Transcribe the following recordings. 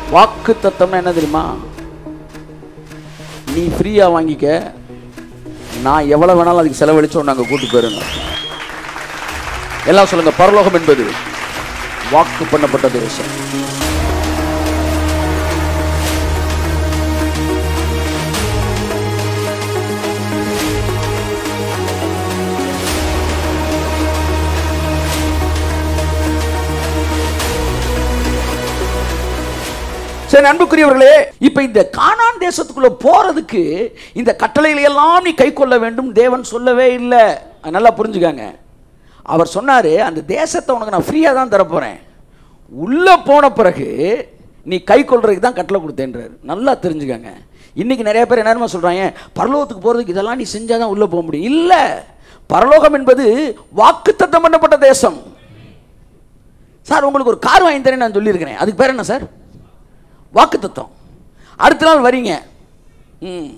வாக்கு தத்தம்னா என்ன தெரியுமா நீ ஃப்ரீயா வாங்கிக்க நான் எவ்வளவு வேணாலும் அதுக்கு செலவழிச்சோம் நாங்க கூட்டு போயிருங்க எல்லாம் சொல்லுங்க பரலோகம் என்பது வாக்கு பண்ணப்பட்ட தேசம் சரி அன்புக்குரியவர்களே இப்ப இந்த கானான் தேசத்துக்குள்ள போறதுக்கு இந்த கட்டளைகளை எல்லாம் நீ கை கொள்ள வேண்டும் தேவன் சொல்லவே இல்லை அது நல்லா புரிஞ்சுக்காங்க அவர் சொன்னாரு அந்த தேசத்தை உனக்கு நான் ஃப்ரீயா தான் தரப்போறேன் உள்ள போன பிறகு நீ கை கொள்றதுக்கு தான் கட்டளை கொடுத்தேன்றாரு நல்லா தெரிஞ்சுக்கங்க இன்னைக்கு நிறைய பேர் என்ன சொல்றாங்க பரலோகத்துக்கு போறதுக்கு இதெல்லாம் நீ செஞ்சாதான் உள்ள போக முடியும் இல்ல பரலோகம் என்பது வாக்குத்தத்தம் பண்ணப்பட்ட தேசம் சார் உங்களுக்கு ஒரு கார் வாங்கி தரேன் நான் சொல்லியிருக்கிறேன் அதுக்கு பேர் என்ன சார் வாக்கு தத்துவம் அடுத்த நாள் வரீங்க ம்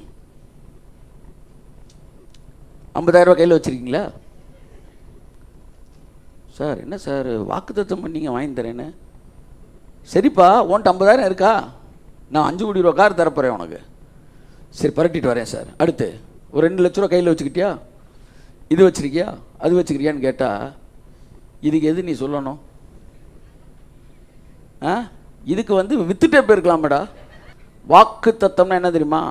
ஐம்பதாயிரம் ரூபாய் கையில் வச்சுருக்கீங்களா சார் என்ன சார் வாக்கு தத்துவம் பண்ணீங்க வாங்கி தரேன்னு சரிப்பா உன்ட்ட ஐம்பதாயிரம் இருக்கா நான் அஞ்சு கோடி ரூபா கார் தரப்போகிறேன் உனக்கு சரி பரட்டிட்டு வரேன் சார் அடுத்து ஒரு ரெண்டு லட்ச ரூபா கையில் வச்சுக்கிட்டியா இது வச்சிருக்கியா அது வச்சுக்கிறியான்னு கேட்டால் இதுக்கு எது நீ சொல்லணும் ஆ இதுக்கு வந்து வித்துட்டே போயிருக்கலாமேடா வாக்கு தத்தம்னா என்ன தெரியுமா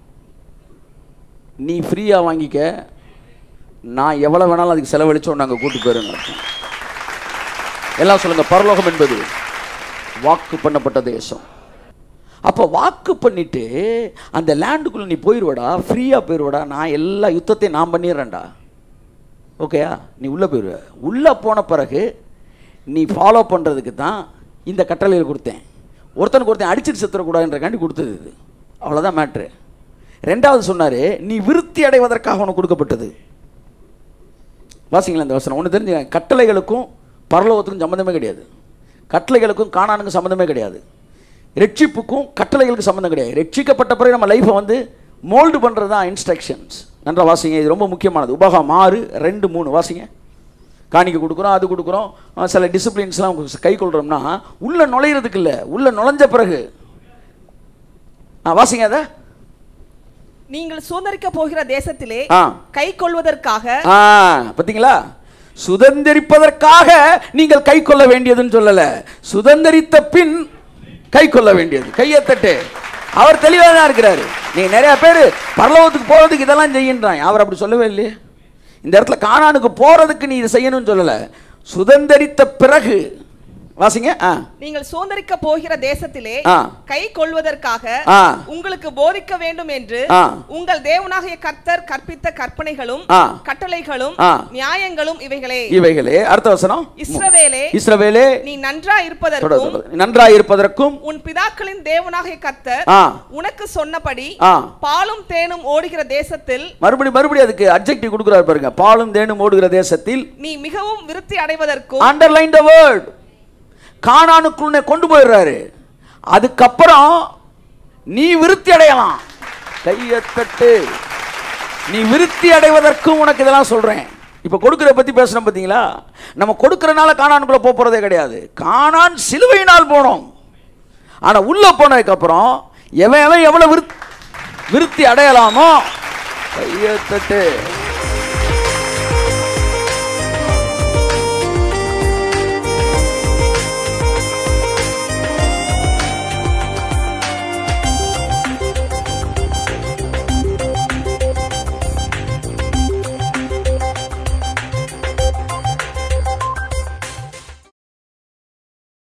நீ ஃப்ரீயாக வாங்கிக்க நான் எவ்வளோ வேணாலும் அதுக்கு செலவழிச்சோம் நாங்கள் கூட்டு போயிருங்க எல்லாம் சொல்லுங்க பரலோகம் என்பது வாக்கு பண்ணப்பட்ட தேசம் அப்போ வாக்கு பண்ணிட்டு அந்த லேண்டுக்குள்ளே நீ போயிடுவடா ஃப்ரீயாக போயிடுவடா நான் எல்லா யுத்தத்தையும் நான் பண்ணிடுறேன்டா ஓகேயா நீ உள்ளே போயிடுவ உள்ளே போன பிறகு நீ ஃபாலோ பண்ணுறதுக்கு தான் இந்த கட்டளையில் கொடுத்தேன் ஒருத்தனுக்கு ஒருத்தன் அடிச்சிட்டு செத்துறக்கூடாதுன்றக்காண்டி கொடுத்தது இது அவ்வளோதான் மேட்ரு ரெண்டாவது சொன்னார் நீ விருத்தி அடைவதற்காக உனக்கு கொடுக்கப்பட்டது வாசிங்களா இந்த வசனம் ஒன்று தெரிஞ்சுங்க கட்டளைகளுக்கும் பரலோகத்துக்கும் சம்மந்தமே கிடையாது கட்டளைகளுக்கும் காணானுக்கும் சம்மந்தமே கிடையாது ரட்சிப்புக்கும் கட்டளைகளுக்கு சம்மந்தம் கிடையாது ரட்சிக்கப்பட்ட பிறகு நம்ம லைஃப்பை வந்து மோல்டு பண்ணுறது தான் இன்ஸ்ட்ரக்ஷன்ஸ் நன்றா வாசிங்க இது ரொம்ப முக்கியமானது உபகம் ஆறு ரெண்டு மூணு வாசிங்க காணிக்க கொடுக்குறோம் அது கொடுக்குறோம் அஹ் சில டிசிப்ளின்ஸ்லாம் கை கொள்கிறோம்னா உள்ளே நுழையிறதுக்கு இல்லை உள்ளே நுழைஞ்ச பிறகு ஆ வாசிங்க அதை நீங்கள் சுதந்திரிக்க போகிற தேசத்திலே ஆ. கை கொள்வதற்காக ஆ பார்த்தீங்களா சுதந்திரிப்பதற்காக நீங்கள் கை கொள்ள வேண்டியதுன்னு சொல்லல சுதந்திரித்த பின் கை கொள்ள வேண்டியது கையை தட்டு அவர் தெளிவாக தான் இருக்கிறாரு நீங்க நிறைய பேர் பரலோகத்துக்கு போறதுக்கு இதெல்லாம் செய்யன்றான் அவர் அப்படி சொல்லவே இல்லையே இந்த இடத்துல காணானுக்கு போறதுக்கு நீ இதை செய்யணும்னு சொல்லல சுதந்திரித்த பிறகு வாசிங்க ஆ நீங்கள் சுதந்திரிக்க போகிற தேசத்திலே ஆ. கை கொள்வதற்காக ஆ. உங்களுக்கு போதிக்க வேண்டும் என்று ஆ. உங்கள் தேவனாகிய கர்த்தர் கற்பித்த கற்பனைகளும் ஆ. கட்டளைகளும் ஆ. நியாயங்களும் இவைகளே இவைகளே அடுத்த வசனம் இஸ்ரவேலே இஸ்ரவேலே நீ நன்றா தொடர், இருப்பதற்கும் தொடர். நன்றாய் இருப்பதற்கும் உன் பிதாக்களின் தேவனாகிய கர்த்தர் ஆ உனக்கு சொன்னபடி ஆ பாலும் தேனும் ஓடுகிற தேசத்தில் மறுபடி மறுபடி அதுக்கு அப்ஜெக்டிவ் கொடுக்குறாரு பாருங்க பாலும் தேனும் ஓடுகிற தேசத்தில் நீ மிகவும் விருத்தி அடைவதற்கும் அண்டர்லைன் த வேர்ட் காணானுக்குள்ளே கொண்டு போயிடுறாரு அதுக்கப்புறம் நீ விருத்தி அடையலாம் கையை தட்டு நீ விருத்தி அடைவதற்கும் உனக்கு இதெல்லாம் சொல்றேன் இப்போ கொடுக்கிற பத்தி பேசுறோம் பார்த்தீங்களா நம்ம கொடுக்கறனால காணானுக்குள்ள போக போறதே கிடையாது காணான் சிலுவையினால் போனோம் ஆனா உள்ள போனதுக்கு அப்புறம் எவன் எவன் எவ்வளவு விருத் விருத்தி அடையலாமோ கையை தட்டு